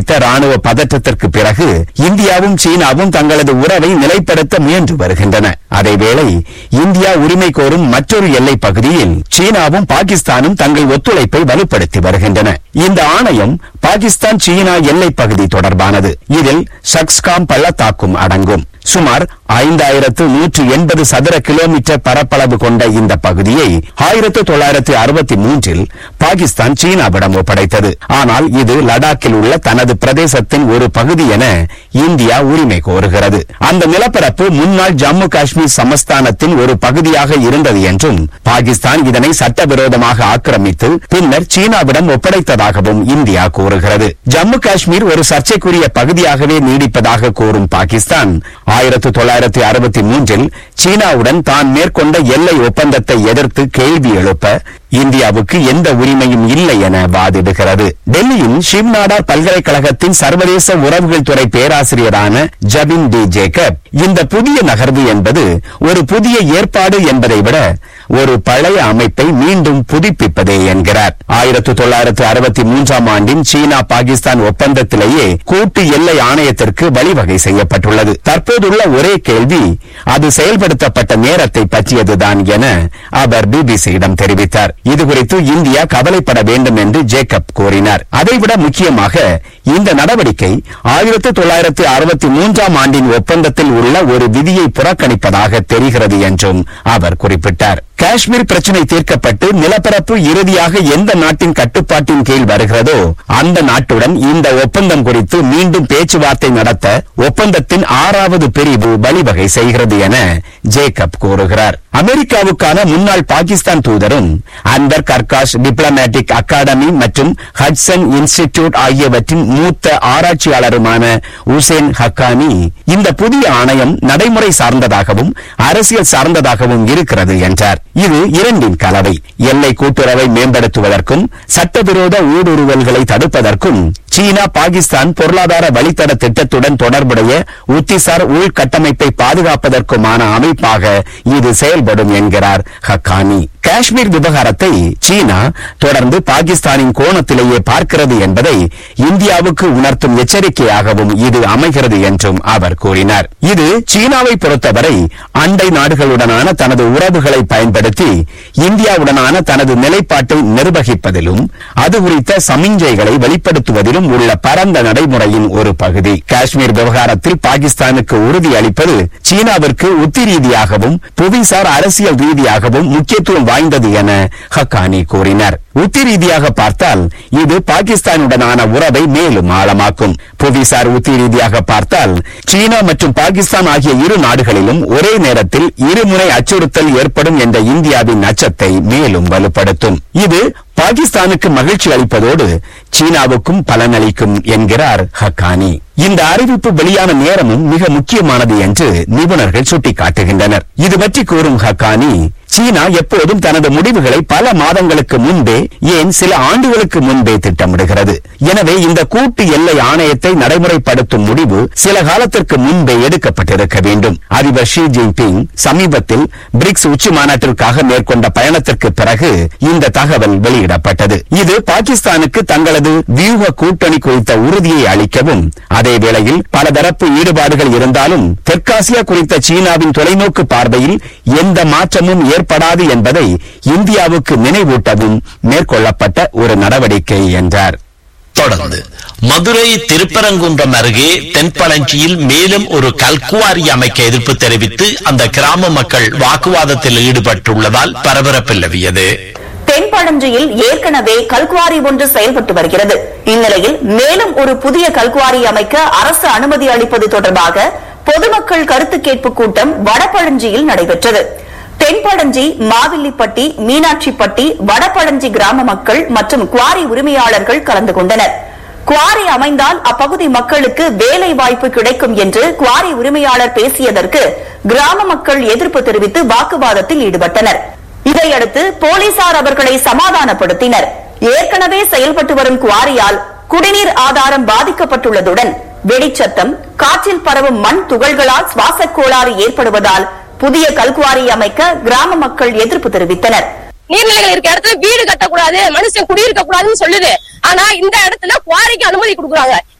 குறித்த ராணுவ பதற்றத்திற்கு பிறகு இந்தியாவும் சீனாவும் தங்களது உறவை நிலைப்படுத்த முயன்று வருகின்றன அதேவேளை இந்தியா உரிமை கோரும் மற்றொரு எல்லைப் பகுதியில் சீனாவும் பாகிஸ்தானும் தங்கள் ஒத்துழைப்பை வலுப்படுத்தி வருகின்றன இந்த ஆணையம் பாகிஸ்தான் சீனா எல்லைப் பகுதி தொடர்பானது இதில் சக்ஸ்காம் பள்ளத்தாக்கும் அடங்கும் சுமார் ஐந்தாயிரத்து நூற்று எண்பது சதுர கிலோமீட்டர் பரப்பளவு கொண்ட இந்த பகுதியை ஆயிரத்து தொள்ளாயிரத்து அறுபத்தி மூன்றில் பாகிஸ்தான் சீனாவிடம் ஒப்படைத்தது ஆனால் இது லடாக்கில் உள்ள தனது பிரதேசத்தின் ஒரு பகுதி என இந்தியா உரிமை கோருகிறது அந்த நிலப்பரப்பு முன்னாள் ஜம்மு காஷ்மீர் சமஸ்தானத்தின் ஒரு பகுதியாக இருந்தது என்றும் பாகிஸ்தான் இதனை சட்டவிரோதமாக ஆக்கிரமித்து பின்னர் சீனாவிடம் ஒப்படைத்ததாகவும் இந்தியா கூறுகிறது ஜம்மு காஷ்மீர் ஒரு சர்ச்சைக்குரிய பகுதியாகவே நீடிப்பதாக கூறும் பாகிஸ்தான் ஆயிரத்து தொள்ளாயிரத்து அறுபத்தி மூன்றில் சீனாவுடன் தான் மேற்கொண்ட எல்லை ஒப்பந்தத்தை எதிர்த்து கேள்வி எழுப்ப இந்தியாவுக்கு எந்த உரிமையும் இல்லை என வாதிடுகிறது டெல்லியின் ஷிவ்நாடா பல்கலைக்கழகத்தின் சர்வதேச உறவுகள் துறை பேராசிரியரான ஜபின் டி ஜேக்கப் இந்த புதிய நகர்வு என்பது ஒரு புதிய ஏற்பாடு என்பதை விட ஒரு பழைய அமைப்பை மீண்டும் புதுப்பிப்பதே என்கிறார் ஆயிரத்து தொள்ளாயிரத்து அறுபத்தி மூன்றாம் ஆண்டின் சீனா பாகிஸ்தான் ஒப்பந்தத்திலேயே கூட்டு எல்லை ஆணையத்திற்கு வழிவகை செய்யப்பட்டுள்ளது தற்போதுள்ள ஒரே கேள்வி அது செயல்படுத்தப்பட்ட நேரத்தை பற்றியதுதான் என அவர் பிபிசியிடம் தெரிவித்தார் இதுகுறித்து இந்தியா கவலைப்பட வேண்டும் என்று ஜேக்கப் கூறினார் அதைவிட முக்கியமாக இந்த நடவடிக்கை ஆயிரத்து தொள்ளாயிரத்து அறுபத்தி மூன்றாம் ஆண்டின் ஒப்பந்தத்தில் உள்ள ஒரு விதியை புறக்கணிப்பதாக தெரிகிறது என்றும் அவர் குறிப்பிட்டார் காஷ்மீர் பிரச்சினை தீர்க்கப்பட்டு நிலப்பரப்பு இறுதியாக எந்த நாட்டின் கட்டுப்பாட்டின் கீழ் வருகிறதோ அந்த நாட்டுடன் இந்த ஒப்பந்தம் குறித்து மீண்டும் பேச்சுவார்த்தை நடத்த ஒப்பந்தத்தின் ஆறாவது பிரிவு வழிவகை செய்கிறது என ஜேக்கப் கூறுகிறார் அமெரிக்காவுக்கான முன்னாள் பாகிஸ்தான் தூதரும் அன்பர் கர்காஷ் டிப்ளமேட்டிக் அகாடமி மற்றும் ஹட்சன் இன்ஸ்டிடியூட் ஆகியவற்றின் மூத்த ஆராய்ச்சியாளருமான உசேன் ஹக்கானி இந்த புதிய ஆணையம் நடைமுறை சார்ந்ததாகவும் அரசியல் சார்ந்ததாகவும் இருக்கிறது என்றார் இது இரண்டின் கலவை எல்லை கூட்டுறவை மேம்படுத்துவதற்கும் சட்டவிரோத ஊடுருவல்களை தடுப்பதற்கும் சீனா பாகிஸ்தான் பொருளாதார வழித்தட திட்டத்துடன் தொடர்புடைய உத்திசார் உள்கட்டமைப்பை பாதுகாப்பதற்குமான அமைப்பாக இது செயல்படும் என்கிறார் ஹக்கானி காஷ்மீர் விவகாரத்தை சீனா தொடர்ந்து பாகிஸ்தானின் கோணத்திலேயே பார்க்கிறது என்பதை இந்தியாவுக்கு உணர்த்தும் எச்சரிக்கையாகவும் இது அமைகிறது என்றும் அவர் கூறினார் இது சீனாவை பொறுத்தவரை அண்டை நாடுகளுடனான தனது உறவுகளை பயன்படுத்தி இந்தியாவுடனான தனது நிலைப்பாட்டை நிர்வகிப்பதிலும் அது குறித்த சமிஞ்சைகளை வெளிப்படுத்துவதிலும் உள்ள பரந்த நடைமுறையின் ஒரு பகுதி காஷ்மீர் விவகாரத்தில் பாகிஸ்தானுக்கு உறுதி அளிப்பது சீனாவிற்கு உத்தி ரீதியாகவும் புவிசார் அரசியல் ரீதியாகவும் முக்கியத்துவம் வாய்ந்தது என ஹக்கானி கூறினார் உத்தி ரீதியாக பார்த்தால் இது பாகிஸ்தானுடனான உறவை மேலும் ஆழமாக்கும் புவிசார் உத்தி ரீதியாக பார்த்தால் சீனா மற்றும் பாகிஸ்தான் ஆகிய இரு நாடுகளிலும் ஒரே நேரத்தில் இருமுனை அச்சுறுத்தல் ஏற்படும் என்ற இந்தியாவின் அச்சத்தை மேலும் வலுப்படுத்தும் இது பாகிஸ்தானுக்கு மகிழ்ச்சி அளிப்பதோடு சீனாவுக்கும் பலனளிக்கும் என்கிறார் ஹக்கானி இந்த அறிவிப்பு வெளியான நேரமும் மிக முக்கியமானது என்று நிபுணர்கள் சுட்டிக்காட்டுகின்றனர் இது பற்றி கூறும் ஹக்கானி சீனா எப்போதும் தனது முடிவுகளை பல மாதங்களுக்கு முன்பே ஏன் சில ஆண்டுகளுக்கு முன்பே திட்டமிடுகிறது எனவே இந்த கூட்டு எல்லை ஆணையத்தை நடைமுறைப்படுத்தும் முடிவு சில காலத்திற்கு முன்பே எடுக்கப்பட்டிருக்க வேண்டும் அதிபர் ஷி ஜின்பிங் சமீபத்தில் பிரிக்ஸ் உச்சி மாநாட்டிற்காக மேற்கொண்ட பயணத்திற்கு பிறகு இந்த தகவல் வெளியிடப்பட்டது இது பாகிஸ்தானுக்கு தங்களது வியூக கூட்டணி குறித்த உறுதியை அளிக்கவும் அதே வேளையில் பலதரப்பு ஈடுபாடுகள் இருந்தாலும் தெற்காசியா குறித்த சீனாவின் தொலைநோக்கு பார்வையில் எந்த மாற்றமும் ஏற்படாது என்பதை இந்தியாவுக்கு நினைவூட்டவும் மேற்கொள்ளப்பட்ட ஒரு நடவடிக்கை என்றார் தொடர்ந்து மதுரை திருப்பரங்குன்றம் அருகே தென்பழஞ்சியில் மேலும் ஒரு கல்குவாரி அமைக்க எதிர்ப்பு தெரிவித்து அந்த கிராம மக்கள் வாக்குவாதத்தில் ஈடுபட்டுள்ளதால் பரபரப்பு நிலவியது தென்பழஞ்சியில் ஏற்கனவே கல்குவாரி ஒன்று செயல்பட்டு வருகிறது இந்நிலையில் மேலும் ஒரு புதிய கல்குவாரி அமைக்க அரசு அனுமதி அளிப்பது தொடர்பாக பொதுமக்கள் கருத்து கேட்பு கூட்டம் வடபழஞ்சியில் நடைபெற்றது தென்பழஞ்சி மாவில்லிப்பட்டி மீனாட்சிப்பட்டி வடபழஞ்சி கிராம மக்கள் மற்றும் குவாரி உரிமையாளர்கள் கலந்து கொண்டனர் குவாரி அமைந்தால் அப்பகுதி மக்களுக்கு வேலை வாய்ப்பு கிடைக்கும் என்று குவாரி உரிமையாளர் பேசியதற்கு கிராம மக்கள் எதிர்ப்பு தெரிவித்து வாக்குவாதத்தில் ஈடுபட்டனர் இதையடுத்து போலீசார் அவர்களை சமாதானப்படுத்தினர் ஏற்கனவே செயல்பட்டு வரும் குவாரியால் குடிநீர் ஆதாரம் பாதிக்கப்பட்டுள்ளதுடன் வெடிச்சத்தம் காற்றில் பரவும் மண் துகள்களால் சுவாசக் கோளாறு ஏற்படுவதால் புதிய கல்குவாரி அமைக்க கிராம மக்கள் எதிர்ப்பு தெரிவித்தனர் நீர்நிலைகள் இருக்க இடத்துல வீடு கட்டக்கூடாது மனுஷன் குடியிருக்க கூடாதுன்னு சொல்லுது ஆனா இந்த இடத்துல குவாரிக்கு அனுமதி கொடுக்குறாங்க